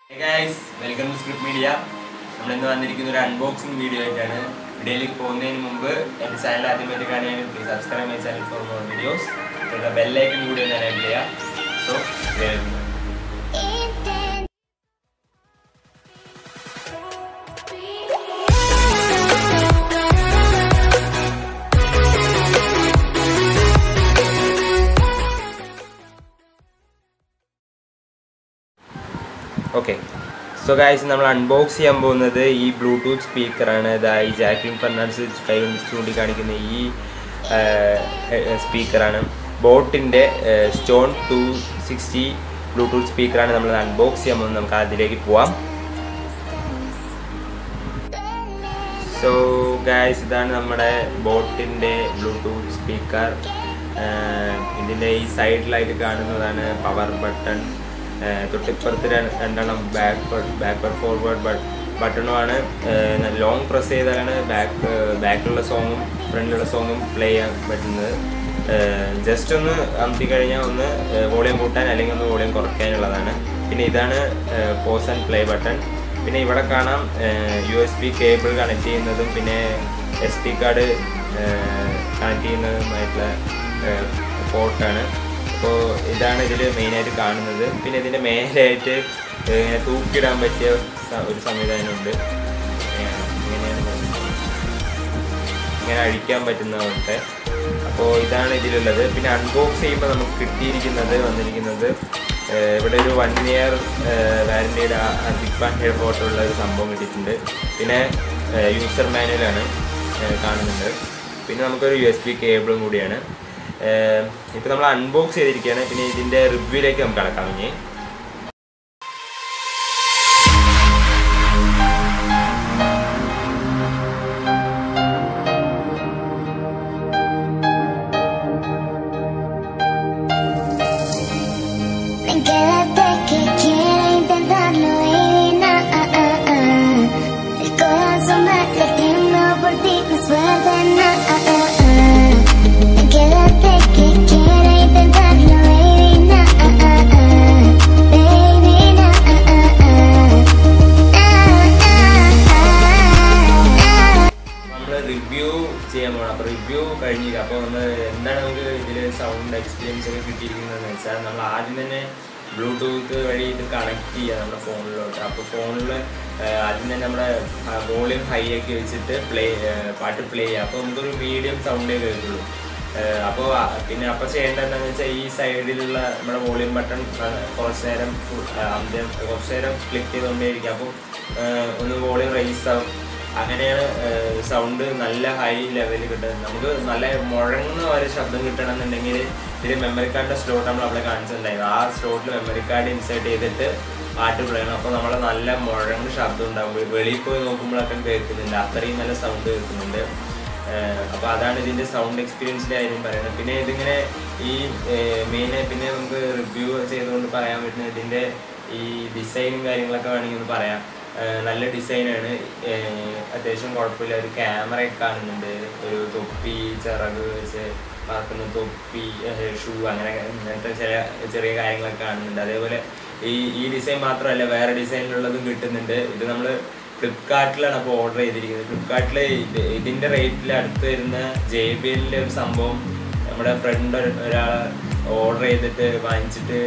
Guys welcome to Script Media നമ്മളിന്ന് വന്നിരിക്കുന്ന ഒരു അൺബോക്സിംഗ് വീഡിയോ ആയിട്ടാണ് വീഡിയോയിലേക്ക് പോകുന്നതിന് മുമ്പ് എൻ്റെ ചാനൽ ആദ്യമായിട്ട് കാണുകയാണെങ്കിൽ please subscribe my channel for more videos പിന്നെ ബെല്ലൈക്കൻ കൂടി ഒന്ന് എനേബിൾ ചെയ്യാം സോ ഓക്കെ സോ ഗായ്സ് നമ്മൾ അൺബോക്സ് ചെയ്യാൻ പോകുന്നത് ഈ ബ്ലൂടൂത്ത് സ്പീക്കറാണ് ഇതാ ഈ ജാക്ലിൻ ഫെർണാൻഡ്സ് കൈ കൊണ്ട് ചൂണ്ടിക്കാണിക്കുന്ന ഈ സ്പീക്കറാണ് ബോട്ടിൻ്റെ സ്റ്റോൺ ടു സിക്സ്റ്റി ബ്ലൂടൂത്ത് സ്പീക്കറാണ് നമ്മൾ അൺബോക്സ് ചെയ്യാൻ പോകുന്നത് നമുക്ക് അതിലേക്ക് പോവാം സോ ഗായ്സ് ഇതാണ് നമ്മുടെ ബോട്ടിൻ്റെ ബ്ലൂടൂത്ത് സ്പീക്കർ ഇതിൻ്റെ ഈ സൈഡിലായിട്ട് കാണുന്നതാണ് പവർ ബട്ടൺ തൊട്ടിപ്പുറത്ത് രണ്ടെണ്ണം ബാക്ക് ബാക്ക്വേർഡ് ഫോർവേഡ് ബട്ടണുമാണ് ലോങ് പ്രസ് ചെയ്താലാണ് ബാക്ക് ബാക്കിലുള്ള സോങ്ങും ഫ്രണ്ടിലുള്ള സോങ്ങും പ്ലേ ചെയ്യാൻ പറ്റുന്നത് ജസ്റ്റ് ഒന്ന് അമർത്തി കഴിഞ്ഞാൽ ഒന്ന് വോളിയം കൂട്ടാൻ അല്ലെങ്കിൽ ഒന്ന് വോളിയം കുറയ്ക്കാനുള്ളതാണ് പിന്നെ ഇതാണ് പോസ് ആൻഡ് പ്ലേ ബട്ടൺ പിന്നെ ഇവിടെ കാണാം U S B cable connect ചെയ്യുന്നതും പിന്നെ എസ് ഡി കാർഡ് കണക്ട് ചെയ്യുന്നതുമായിട്ടുള്ള പോർട്ടാണ് അപ്പോൾ ഇതാണ് ഇതിൽ മെയിനായിട്ട് കാണുന്നത് പിന്നെ ഇതിൻ്റെ മേലായിട്ട് ഇങ്ങനെ തൂക്കിയിടാൻ പറ്റിയ ഒരു സംവിധാനമുണ്ട് ഇങ്ങനെയാണ് ഇങ്ങനെ അഴിക്കാൻ പറ്റുന്നതുകൊണ്ട് അപ്പോൾ ഇതാണ് ഇതിലുള്ളത് പിന്നെ അൺബോക്സ് ചെയ്യുമ്പോൾ നമുക്ക് കിട്ടിയിരിക്കുന്നത് വന്നിരിക്കുന്നത് ഇവിടെ ഒരു വൺ ഇയർ വാരൻറ്റിയുടെ ബിഗ് ബാൻഡ് ഫോട്ടോ ഉള്ള ഒരു സംഭവം കിട്ടിയിട്ടുണ്ട് പിന്നെ യൂസർ മാനുവലാണ് കാണുന്നുണ്ട് പിന്നെ നമുക്കൊരു യു എസ് ബി കേബിളും കൂടിയാണ് ഇപ്പോൾ നമ്മൾ അൺബോക്സ് ചെയ്തിരിക്കുകയാണ് പിന്നെ ഇതിൻ്റെ റിവ്യൂയിലേക്ക് നമുക്ക് കടക്കാം ഇനി Quédate que quiero intentarlo, baby, na, ah, ah, ah. El corazón va latiendo por ti, me suelta, na, ah, ah, ah. Quédate que quiero intentarlo, baby, na, ah, ah, ah. Baby, na, ah, ah, ah. Ah, ah, ah, ah. നമ്മൾ review ചെയ്യാൻ പോകണം അപ്പോൾ review കഴിഞ്ഞില്ല അപ്പോൾ നമ്മൾ എന്താണ് നമുക്ക് ഇതിൽ സൗണ്ട് എക്സ്പീരിയൻസ് ഒക്കെ കിട്ടിയിരിക്കുന്നതെന്ന് വെച്ചാൽ നമ്മൾ ആദ്യം തന്നെ ബ്ലൂടൂത്ത് വഴി ഇത് കണക്ട് ചെയ്യുക നമ്മുടെ ഫോണിലോട്ട് അപ്പോൾ ഫോണിൽ ആദ്യം തന്നെ നമ്മുടെ വോളിയം ഹൈ ആക്കി വെച്ചിട്ട് പ്ലേ പാട്ട് പ്ലേ ചെയ്യുക അപ്പോൾ നമുക്കൊരു മീഡിയം സൗണ്ടേ കേൾക്കുള്ളൂ അപ്പോൾ പിന്നെ അപ്പോൾ ചെയ്യേണ്ടത് എന്താണെന്ന് വെച്ചാൽ ഈ സൈഡിലുള്ള നമ്മുടെ വോളിയം ബട്ടൺ കുറച്ച് നേരം അന്ത്യം കുറച്ച് നേരം ക്ലിക്ക് ചെയ്തുകൊണ്ടേയിരിക്കും അപ്പോൾ ഒന്ന് വോളിയം റൈസ് ആവും അങ്ങനെയാണ് സൗണ്ട് നല്ല ഹൈ ലെവലിൽ കിട്ടുന്നത് നമുക്ക് നല്ല മുഴങ്ങുന്ന ഒരു ശബ്ദം കിട്ടണമെന്നുണ്ടെങ്കിൽ ഇതിൽ മെമ്മറി കാർഡിൻ്റെ സ്ലോട്ട് നമ്മൾ അവിടെ കാണിച്ചിട്ടുണ്ടായിരുന്നു ആ സ്ലോട്ടിൽ മെമ്മറി കാർഡ് ഇൻസേർട്ട് ചെയ്തിട്ട് പാട്ട് പ്ലേയണം അപ്പോൾ നമ്മളെ നല്ല മുഴങ്ങുന്ന ശബ്ദം ഉണ്ടാവും വെളിയിൽ പോയി നോക്കുമ്പോഴൊക്കെ കേൾക്കുന്നുണ്ട് അത്രയും നല്ല സൗണ്ട് കേൾക്കുന്നുണ്ട് അപ്പോൾ അതാണ് ഇതിൻ്റെ സൗണ്ട് എക്സ്പീരിയൻസിൻ്റെ കാര്യം പറയുന്നത് പിന്നെ ഇതിങ്ങനെ ഈ മെയിൻ പിന്നെ നമുക്ക് റിവ്യൂ ചെയ്തുകൊണ്ട് പറയാൻ പറ്റുന്ന ഇതിൻ്റെ ഈ ഡിസൈനും കാര്യങ്ങളൊക്കെ വേണമെങ്കിൽ ഒന്ന് പറയാം നല്ല ഡിസൈനാണ് അത്യാവശ്യം കുഴപ്പമില്ല ഒരു ക്യാമറയൊക്കെ കാണുന്നുണ്ട് ഒരു തൊപ്പി ചിറക് വെച്ച് പറക്കുന്ന തൊപ്പി ഷൂ അങ്ങനെ ഇങ്ങനത്തെ ചില ചെറിയ കാര്യങ്ങളൊക്കെ കാണുന്നുണ്ട് അതേപോലെ ഈ ഈ ഡിസൈൻ മാത്രമല്ല വേറെ ഡിസൈനിലുള്ളതും കിട്ടുന്നുണ്ട് ഇത് നമ്മൾ ഫ്ലിപ്കാർട്ടിലാണ് അപ്പോൾ ഓർഡർ ചെയ്തിരിക്കുന്നത് ഫ്ലിപ്കാർട്ടിൽ ഇത് ഇതിൻ്റെ റേറ്റിൽ അടുത്ത് വരുന്ന ജെ ബി എല്ലിൻ്റെ ഒരു സംഭവം നമ്മുടെ ഫ്രണ്ട് ഒരാൾ ഓർഡർ ചെയ്തിട്ട് വാങ്ങിച്ചിട്ട്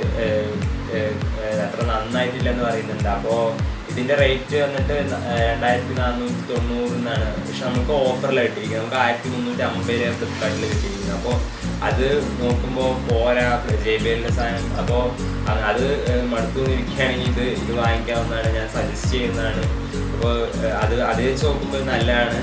അത്ര നന്നായിട്ടില്ലെന്ന് പറയുന്നുണ്ട് അപ്പോൾ ഇതിൻ്റെ റേറ്റ് വന്നിട്ട് രണ്ടായിരത്തി നാനൂറ്റി തൊണ്ണൂറ് എന്നാണ് പക്ഷെ നമുക്ക് ഓഫറിലായിട്ടിരിക്കുന്നത് നമുക്ക് ആയിരത്തി മുന്നൂറ്റി അമ്പത് രൂപ ഫ്ലിപ്കാർട്ടിൽ കിട്ടിയിരിക്കുന്നത് അപ്പോൾ അത് നോക്കുമ്പോൾ പോരാ ജെ ബി എല്ലിൻ്റെ സാധനം അപ്പോൾ അത് മടുത്തു ഇരിക്കുകയാണെങ്കിൽ ഇത് ഇത് വാങ്ങിക്കാവുന്നതാണ് ഞാൻ സജസ്റ്റ് ചെയ്യുന്നതാണ് അപ്പോൾ അത് അത് വെച്ച് നോക്കുമ്പോൾ നല്ലതാണ്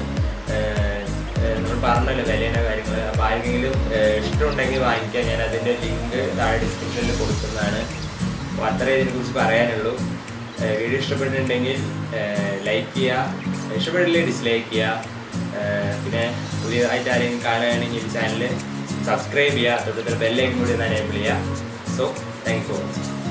നമ്മൾ പറഞ്ഞല്ലോ വിലയുടെ കാര്യങ്ങൾ അപ്പോൾ ആർക്കെങ്കിലും ഇഷ്ടമുണ്ടെങ്കിൽ വാങ്ങിക്കാം ഞാൻ അതിൻ്റെ ലിങ്ക് താഴെ ഡിസ്ക്രിപ്ഷനിൽ കൊടുക്കുന്നതാണ് അപ്പോൾ അത്രേ ഇതിനെക്കുറിച്ച് പറയാനുള്ളൂ വീഡിയോ ഇഷ്ടപ്പെട്ടിട്ടുണ്ടെങ്കിൽ ലൈക്ക് ചെയ്യുക ഇഷ്ടപ്പെട്ടില്ലേ ഡിസ്ലൈക്ക് ചെയ്യുക പിന്നെ പുതിയതായിട്ട് ആരെങ്കിലും കാണുകയാണെങ്കിൽ ചാനൽ സബ്സ്ക്രൈബ് ചെയ്യുക തൊട്ടടുത്ത ബെല്ലൈക്കും കൂടി ഒന്ന് എനേബിൾ ചെയ്യുക സോ താങ്ക്സ് ഫോർ വാച്ചിങ്